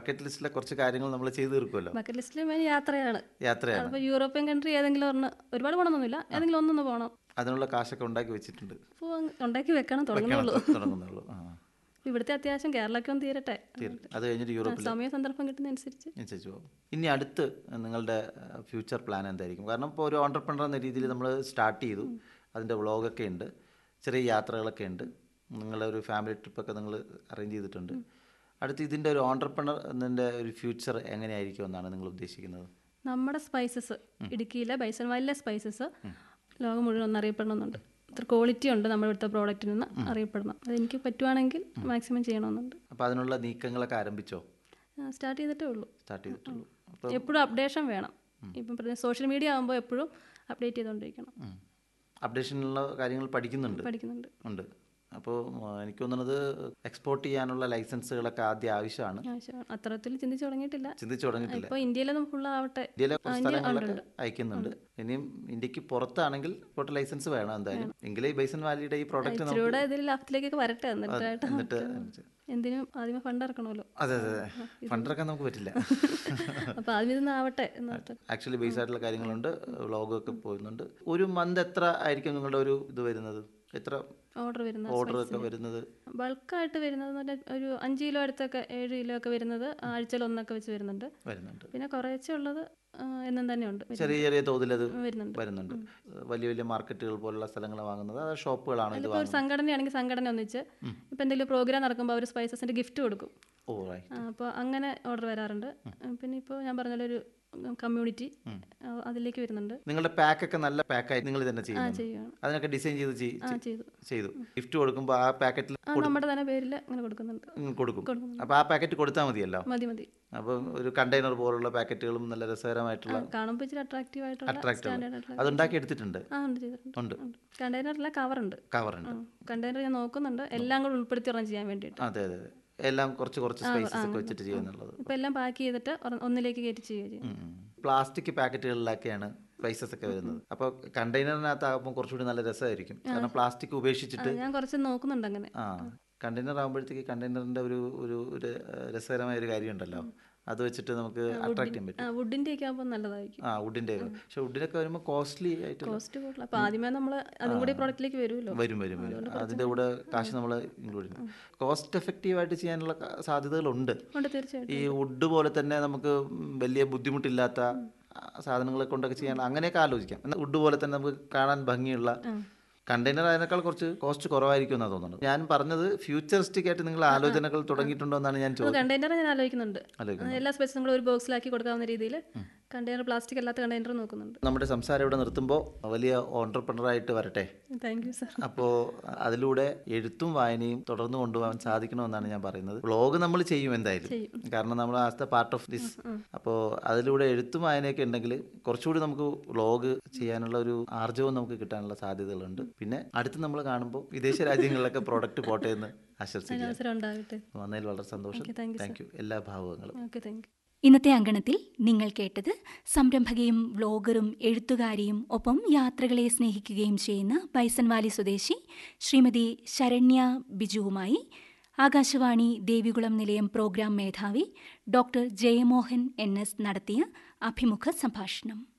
Bucket ലിസ്റ്റിലെ കുറച്ച് കാര്യങ്ങൾ നമ്മൾ ചെയ്തു തീർക്കുമല്ലോ ബക്കറ്റ് ലിസ്റ്റിൽ മെയിൻ യാത്രയാണ് യാത്രയാണ് അതിപ്പോൾ യൂറോപ്യൻ കൺട്രി ഏതെങ്കിലും ഒരെണ്ണം ഒരുപാട് പോകണമെന്നൊന്നുമില്ല ഏതെങ്കിലും ഒന്നൊന്ന് പോകണം അതിനുള്ള കാശൊക്കെ ഉണ്ടാക്കി വെച്ചിട്ടുണ്ട് അപ്പോൾ ഉണ്ടാക്കി വെക്കണം തുടങ്ങുന്നുള്ളൂ തുടങ്ങുന്നുള്ളൂ ആ ഇവിടുത്തെ അത്യാവശ്യം കേരളമൊക്കെ തീരട്ടെ തീർ- അത് കഴിഞ്ഞിട്ട് യൂറോപ്പിൽ സമയ സന്ദർഭം കിട്ടുന്നതനുസരിച്ച് അനുസരിച്ച് പോകും ഇനി അടുത്ത് നിങ്ങളുടെ ഫ്യൂച്ചർ പ്ലാൻ എന്തായിരിക്കും കാരണം ഇപ്പോൾ ഒരു ഓണ്ടർപ്രണർ എന്ന രീതിയിൽ നമ്മൾ സ്റ്റാർട്ട് ചെയ്തു അതിൻ്റെ വ്ളോഗൊക്കെ ഉണ്ട് ചെറിയ യാത്രകളൊക്കെ ഉണ്ട് നിങ്ങളുടെ ഒരു ഫാമിലി ട്രിപ്പൊക്കെ നിങ്ങൾ അറേഞ്ച് ചെയ്തിട്ടുണ്ട് അടുത്ത് ഇതിൻ്റെ ഒരു ഓണ്ടർപ്രണർ എന്നതിൻ്റെ ഒരു ഫ്യൂച്ചർ എങ്ങനെയായിരിക്കും എന്നാണ് നിങ്ങൾ ഉദ്ദേശിക്കുന്നത് നമ്മുടെ സ്പൈസസ് ഇടുക്കിയിലെ ബൈസൺ വാലിലെ സ്പൈസസ് ലോകം മുഴുവൻ ഒന്ന് അറിയപ്പെടണമെന്നുണ്ട് ഇത്ര ക്വാളിറ്റി ഉണ്ട് നമ്മുടെ ഇവിടുത്തെ പ്രോഡക്റ്റിൽ നിന്ന് അറിയപ്പെടണം അത് എനിക്ക് പറ്റുവാണെങ്കിൽ മാക്സിമം ചെയ്യണമെന്നുണ്ട് അപ്പോൾ അതിനുള്ള നീക്കങ്ങളൊക്കെ ആരംഭിച്ചോ സ്റ്റാർട്ട് ചെയ്തിട്ടേ ഉള്ളൂ സ്റ്റാർട്ട് ചെയ്തിട്ടുള്ളൂ അപ്പോൾ എപ്പോഴും അപ്ഡേഷൻ വേണം ഇപ്പം സോഷ്യൽ മീഡിയ ആകുമ്പോൾ എപ്പോഴും അപ്ഡേറ്റ് ചെയ്തുകൊണ്ടിരിക്കണം അപ്ഡേഷനുള്ള കാര്യങ്ങൾ പഠിക്കുന്നുണ്ട് പഠിക്കുന്നുണ്ട് ഉണ്ട് അപ്പോൾ എനിക്ക് തോന്നുന്നത് എക്സ്പോർട്ട് ചെയ്യാനുള്ള ലൈസൻസുകളൊക്കെ ആദ്യം ആവശ്യമാണ് ആവശ്യമാണ് അത്തരത്തിൽ ചിന്തിച്ച് തുടങ്ങിയിട്ടില്ല ചിന്തിച്ചു തുടങ്ങിയിട്ടില്ല ഇപ്പോൾ ഇന്ത്യയിലെ ഫുള്ളാവട്ടെ ഇന്ത്യയിലെ കുറച്ച് സ്ഥലങ്ങളിലൊക്കെ അയക്കുന്നുണ്ട് ഇനിയും ഇന്ത്യക്ക് പുറത്താണെങ്കിൽ ഇപ്പോട്ട് ലൈസൻസ് വേണം എന്തായാലും എങ്കിലേ ഈ ബൈസൺ വാലിയുടെ ഈ പ്രോഡക്റ്റ് നമുക്ക് ഇച്ചിരൂടെ ഇതിൽ ലാഭത്തിലേക്കൊക്കെ വരട്ടെ എന്നിട്ടായിട്ട് എന്നിട്ട് എന്തിനും ആദ്യമേ ഫണ്ട് ഇറക്കണമല്ലോ അതെ അതെ അതെ ഫണ്ടിറക്കാൻ നമുക്ക് പറ്റില്ല അപ്പോൾ ആദ്യം ഇതൊന്നും ആവട്ടെ എന്നോർത്ത് ആക്ച്വലി ബേസ് ആയിട്ടുള്ള കാര്യങ്ങളുണ്ട് വ്ളോഗൊക്കെ പോകുന്നുണ്ട് ഒരു മന്ത് എത്ര ആയിരിക്കും നിങ്ങളുടെ ഒരു ഇത് വരുന്നത് എത്ര ഓർഡർ വരുന്നത് ഓർഡർ ഒക്കെ വരുന്നത് ബൾക്കായിട്ട് വരുന്നത് എന്ന് പറഞ്ഞാൽ ഒരു അഞ്ച് കിലോ അടുത്തൊക്കെ ഏഴ് കിലോ ഒക്കെ വരുന്നത് ആഴ്ചയിൽ ഒന്നൊക്കെ വെച്ച് വരുന്നുണ്ട് വരുന്നുണ്ട് പിന്നെ കുറേശ്ശെ ഉള്ളത് ആ, എന്നും തന്നെ ഉണ്ട് ചെറിയ ചെറിയ തോതിൽ അത് വരുന്നുണ്ട് വരുന്നുണ്ട് വലിയ വലിയ മാർക്കറ്റുകൾ പോലുള്ള സ്ഥലങ്ങൾ വാങ്ങുന്നത് അത് ഷോപ്പുകളാണ് ഇത് ഇപ്പോൾ ഒരു സംഘടനയാണെങ്കിൽ സംഘടന ഒന്നിച്ച് ഇപ്പം എന്തെങ്കിലും പ്രോഗ്രാം നടക്കുമ്പോൾ അവർ സ്പൈസസിൻ്റെ ഗിഫ്റ്റ് കൊടുക്കും ഓ റൈറ്റ് ആ, അപ്പോൾ അങ്ങനെ ഓർഡർ വരാറുണ്ട് പിന്നെ ഇപ്പോൾ ഞാൻ പറഞ്ഞ പോലെ ഒരു കമ്മ്യൂണിറ്റി അതിലേക്ക് വരുന്നുണ്ട് നിങ്ങളുടെ പാക്കൊക്കെ നല്ല പാക്കായി നിങ്ങൾ തന്നെ ആ ചെയ്യുന്നു ചെയ്യുകയാണ് അതിനൊക്കെ ഡിസൈൻ ചെയ്ത് ചെയ്- ആ ചെയ്തു ചെയ്തു ഗിഫ്റ്റ് കൊടുക്കുമ്പോൾ ആ പാക്കറ്റിൽ ആ നമ്മുടെ തന്നെ പേരിൽ അങ്ങനെ കൊടുക്കുന്നുണ്ട് കൊടുക്കും കൊടുക്കുന്നുണ്ട്. അപ്പോൾ ആ പാക്കറ്റ് കൊടുത്താൽ മതിയല്ലോ മതി മതി അപ്പം ഒരു കണ്ടെയ്നർ പോലുള്ള പാക്കറ്റുകളും നല്ല രസകരമായിട്ടുള്ള കാണുമ്പോൾ ഇച്ചിരി അട്രാക്റ്റീവ് ആയിട്ടുള്ള അട്രാക്റ്റീവ് സ്റ്റാൻഡേർഡ് ആയിട്ടുള്ള അത് ഉണ്ടാക്കി എടുത്തിട്ടുണ്ട് ആ ഉണ്ട് ചെയ്തിട്ടുണ്ട് ഉണ്ട് കണ്ടെയ്നറിലെ കവറുണ്ട് കവറുണ്ട് കണ്ടെയ്നർ ഞാൻ നോക്കുന്നുണ്ട് എല്ലാം കൂടെ ഉൾപ്പെടുത്തി ഒരെണ്ണം ചെയ്യാൻ വേണ്ടിയിട്ട് അതെ അതെ അതെ എല്ലാം കുറച്ച് കുറച്ച് സ്പൈസസ് ഒക്കെ വെച്ചിട്ട് ചെയ്യുന്നുള്ളത് ഇപ്പം എല്ലാം പാക്ക് ചെയ്തിട്ട് ഒരെ- ഒന്നിലേക്ക് കയറ്റി ചെയ്യുക ചെയ്യും പ്ലാസ്റ്റിക് പാക്കറ്റുകളിലൊക്കെയാണ് സ്പൈസസ് ഒക്കെ വരുന്നത് അപ്പോൾ കണ്ടെയ്നറിനകത്താകുമ്പോൾ കുറച്ചുകൂടി നല്ല രസമായിരിക്കും കാരണം പ്ലാസ്റ്റിക് ഉപേക്ഷിച്ചിട്ട് ഞാൻ കുറച്ച് നോക്കുന്നുണ്ട് അങ്ങനെ ആ കണ്ടെയ്നർ ആകുമ്പോഴത്തേക്ക് കണ്ടെയ്നറിന്റെ ഒരു ഒരു ഒരു രസകരമായ ഒരു കാര്യമുണ്ടല്ലോ അത് വെച്ചിട്ട് നമുക്ക് അട്രാക്ട് ചെയ്യാൻ പറ്റും ആ വുഡിൻ്റെ ഒക്കെ ആകുമ്പോൾ നല്ലതായിരിക്കും ആ വുഡിന്റെ പക്ഷെ വുഡിനൊക്കെ വരുമ്പോൾ കോസ്റ്റ്ലി ആയിട്ട് കോസ്റ്റ് കൂടുതൽ അപ്പോൾ ആദ്യമേ നമ്മൾ അതും കൂടി പ്രോഡക്റ്റിലേക്ക് വരുമല്ലോ വരും വരും വരും അതിന്റെ കൂടെ കാശ് നമ്മൾ ഇൻക്ലൂഡ് ചെയ്യണം കോസ്റ്റ് എഫക്റ്റീവ് ആയിട്ട് ചെയ്യാനുള്ള ക- സാധ്യതകളുണ്ട് ഉണ്ട് തീർച്ചയായിട്ടും ഈ വുഡ് പോലെ തന്നെ നമുക്ക് വലിയ ബുദ്ധിമുട്ടില്ലാത്ത ആ, സാധനങ്ങളെ കൊണ്ടൊക്കെ ചെയ്യാൻ അങ്ങനെയൊക്കെ ആലോചിക്കാം എന്നാൽ വുഡ് പോലെ തന്നെ നമുക്ക് കാണാൻ ഭംഗിയുള്ള കണ്ടെയ്നർ അതിനേക്കാൾ കുറച്ച് കോസ്റ്റ് കുറവായിരിക്കും എന്നാണ് തോന്നുന്നത് ഞാൻ പറഞ്ഞത് ഫ്യൂച്ചറിസ്റ്റിക് ആയിട്ട് നിങ്ങൾ ആലോചനകൾ തുടങ്ങിയിട്ടുണ്ടോ എന്നാണ് ഞാൻ ചോദിച്ചത് കണ്ടെയ്നർ ഞാൻ ആലോചിക്കുന്നുണ്ട് ആലോചിക്കുന്നത്. ആ, എല്ലാ സ്പേസും നമ്മൾ ഒരു ബോക്സിലാക്കി കൊടുക്കാവുന്ന രീതിയിൽ കണ്ടെയ്നർ പ്ലാസ്റ്റിക് അല്ലാത്ത കണ്ടെയ്നർ നോക്കുന്നുണ്ട് നമ്മുടെ സംസാരം ഇവിടെ നിർത്തുമ്പോൾ വലിയ ഓണ്ടർപ്രണറായിട്ട് വരട്ടെ താങ്ക് യു സർ അപ്പോൾ അതിലൂടെ എഴുത്തും വായനയും തുടർന്ന് കൊണ്ടുപോകാൻ സാധിക്കണമെന്നാണ് ഞാൻ പറയുന്നത് വ്ളോഗ് നമ്മൾ ചെയ്യും എന്തായാലും കാരണം നമ്മൾ as the part of this അപ്പോൾ അതിലൂടെ എഴുത്തും വായനയൊക്കെ ഉണ്ടെങ്കിൽ കുറച്ചുകൂടി നമുക്ക് വ്ളോഗ് ചെയ്യാനുള്ള ഒരു ആർജവും നമുക്ക് കിട്ടാനുള്ള സാധ്യതകളുണ്ട് പിന്നെ അടുത്ത് നമ്മൾ കാണുമ്പോൾ വിദേശ രാജ്യങ്ങളിലൊക്കെ പ്രോഡക്റ്റ് പോട്ടെ എന്ന് ആശംസിക്കുക അവസരം ഉണ്ടാകട്ടെ വന്നതിൽ വളരെ സന്തോഷം Okay, thank you, thank you എല്ലാ ഭാവുകങ്ങളും ഓക്കെ താങ്ക് യു ഇന്നത്തെ അങ്കണത്തിൽ നിങ്ങൾ കേട്ടത് സംരംഭകയും വ്ലോഗറും എഴുത്തുകാരിയും ഒപ്പം യാത്രകളെ സ്നേഹിക്കുകയും ചെയ്യുന്ന ബൈസൺവാലി സ്വദേശി ശ്രീമതി ശരണ്യ ബിജുവുമായി ആകാശവാണി ദേവികുളം നിലയം പ്രോഗ്രാം മേധാവി ഡോക്ടർ ജയമോഹൻ എൻ എസ് നടത്തിയ അഭിമുഖ സംഭാഷണം